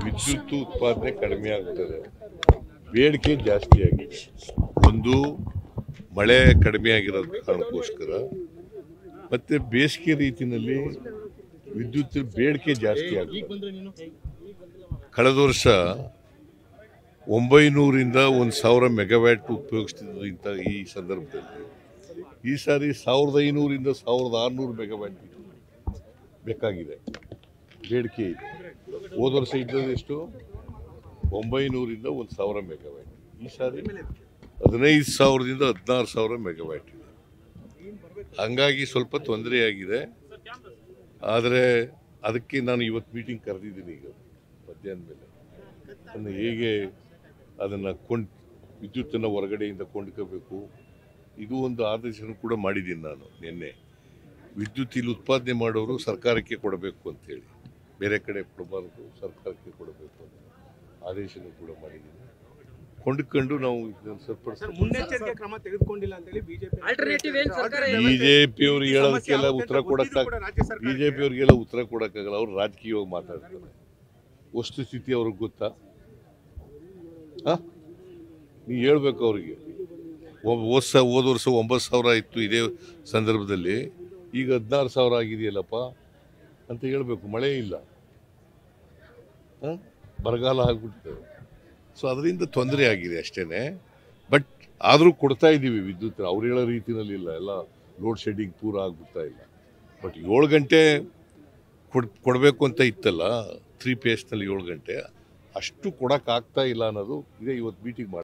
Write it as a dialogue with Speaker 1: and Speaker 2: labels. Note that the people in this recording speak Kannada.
Speaker 1: ವಿದ್ಯುತ್ ಉತ್ಪಾದನೆ ಕಡಿಮೆ ಆಗ್ತದೆ ಬೇಡಿಕೆ ಜಾಸ್ತಿ ಆಗಿದೆ ಒಂದು ಮಳೆ ಕಡಿಮೆ ಆಗಿರೋ ಕಾರಣಕ್ಕೋಸ್ಕರ ಮತ್ತೆ ಬೇಸಿಗೆ ರೀತಿಯಲ್ಲಿ ವಿದ್ಯುತ್ ಬೇಡಿಕೆ ಜಾಸ್ತಿ ಆಗಿದೆ ಕಳೆದ ವರ್ಷ ಒಂಬೈನೂರಿಂದ ಒಂದು ಸಾವಿರ ಮೆಗಾವ್ಯಾಟ್ ಉಪಯೋಗಿಸ್ತಿದ್ದು ಇಂಥ ಈ ಸಂದರ್ಭದಲ್ಲಿ ಈ ಸಾರಿ ಸಾವಿರದ ಐನೂರಿಂದ ಸಾವಿರದ ಆರುನೂರು ಮೆಗಾವ್ಯಾಟ್ ಬೇಕಾಗಿದೆ ಬೇಡಿಕೆ ಇದೆ ಹೋದ ವರ್ಷ ಇದ್ದದ್ದು ಎಷ್ಟು ಒಂಬೈನೂರಿಂದ ಒಂದು ಸಾವಿರ ಮೆಗಾವ್ಯಾಟ್ ಈ ಸಾರಿ ಹದಿನೈದು ಸಾವಿರದಿಂದ ಹದಿನಾರು ಸಾವಿರ ಮೆಗಾವ್ಯಾಟ್ ಇದೆ ಹಂಗಾಗಿ ಸ್ವಲ್ಪ ತೊಂದರೆಯಾಗಿದೆ ಆದರೆ ಅದಕ್ಕೆ ನಾನು ಇವತ್ತು ಮೀಟಿಂಗ್ ಕರೆದಿದ್ದೀನಿ ಈಗ ಮಧ್ಯಾಹ್ನ ಮೇಲೆ ಅದನ್ನು ಹೇಗೆ ಅದನ್ನು ಕೊಂಡ್ ವಿದ್ಯುತ್ತನ್ನು ಹೊರಗಡೆಯಿಂದ ಕೊಂಡ್ಕೋಬೇಕು ಇದು ಒಂದು ಆದೇಶನ ಕೂಡ ಮಾಡಿದ್ದೀನಿ ನಾನು ನಿನ್ನೆ ವಿದ್ಯುತ್ ಇಲ್ಲಿ ಉತ್ಪಾದನೆ ಮಾಡೋರು ಸರ್ಕಾರಕ್ಕೆ ಕೊಡಬೇಕು ಅಂತೇಳಿ ಬೇರೆ ಕಡೆ ಕೊಡಬಾರ್ದು ಸರ್ಕಾರಕ್ಕೆ ಕೊಡಬೇಕು ಅಂತ ಆದೇಶನ ಕೂಡ ಮಾಡಿದ್ದೀನಿ ಕೊಂಡ್ಕೊಂಡು ನಾವು ಇದನ್ನು ಸರಿಪಡಿಸ್ತೀವಿ
Speaker 2: ಮುನ್ನೆಚ್ಚರಿಕೆ ಕ್ರಮ ತೆಗೆದುಕೊಂಡಿಲ್ಲ ಅಂತ ಹೇಳಿ ಬಿಜೆಪಿ
Speaker 3: Alternative ಏನ್ ಸರ್ಕಾರ
Speaker 1: ಬಿಜೆಪಿ ಅವ್ರಿಗೆ ಹೇಳೋದಕ್ಕೆಲ್ಲ ಉತ್ತರ ಕೊಡಕ್ಕ ಬಿಜೆಪಿ ಅವ್ರಿಗೆಲ್ಲ ಉತ್ತರ ಕೊಡಕ್ಕಾಗಲ್ಲ ಅವ್ರು ರಾಜಕೀಯವಾಗಿ ಮಾತಾಡ್ತಾರೆ ವಸ್ತುಸ್ಥಿತಿ ಅವ್ರಿಗೆ ಗೊತ್ತಾ ಆ? ನೀವು ಹೇಳ್ಬೇಕು ಅವ್ರಿಗೆ ಹೋದ ಹೋದ ವರ್ಷ ಒಂಬತ್ತು ಸಾವಿರ ಇತ್ತು ಇದೇ ಸಂದರ್ಭದಲ್ಲಿ ಈಗ ಹದಿನಾರು ಸಾವಿರ ಆಗಿದೆಯಲ್ಲಪ್ಪ ಅಂತ ಹೇಳ್ಬೇಕು ಮಳೆ ಇಲ್ಲ ಆ? ಬರಗಾಲ ಆಗ್ಬಿಡ್ತದೆ ಸೊ ಅದರಿಂದ ತೊಂದರೆ ಆಗಿದೆ ಅಷ್ಟೇ ಬಟ್ ಆದರೂ ಕೊಡ್ತಾ ಇದ್ದೀವಿ ವಿದ್ಯುತ್ ಅವ್ರು ಹೇಳೋ ರೀತಿನಲ್ಲಿ ಇಲ್ಲ ಎಲ್ಲ ಲೋಡ್ ಶೆಡ್ಡಿಂಗ್ ಪೂರ ಆಗ್ಬಿಡ್ತಾ ಇಲ್ಲ ಬಟ್ ಏಳು ಗಂಟೆ ಕೊಡ್ ಕೊಡಬೇಕು ಅಂತ ಇತ್ತಲ್ಲ ತ್ರೀ ಪೇಸ್ನಲ್ಲಿ ಏಳು ಗಂಟೆ ಅಷ್ಟು ಕೊಡೋಕ್ಕಾಗ್ತಾ ಇಲ್ಲ ಅನ್ನೋದು ಇದೇ ಇವತ್ತು ಮೀಟಿಂಗ್ ಮಾಡಿ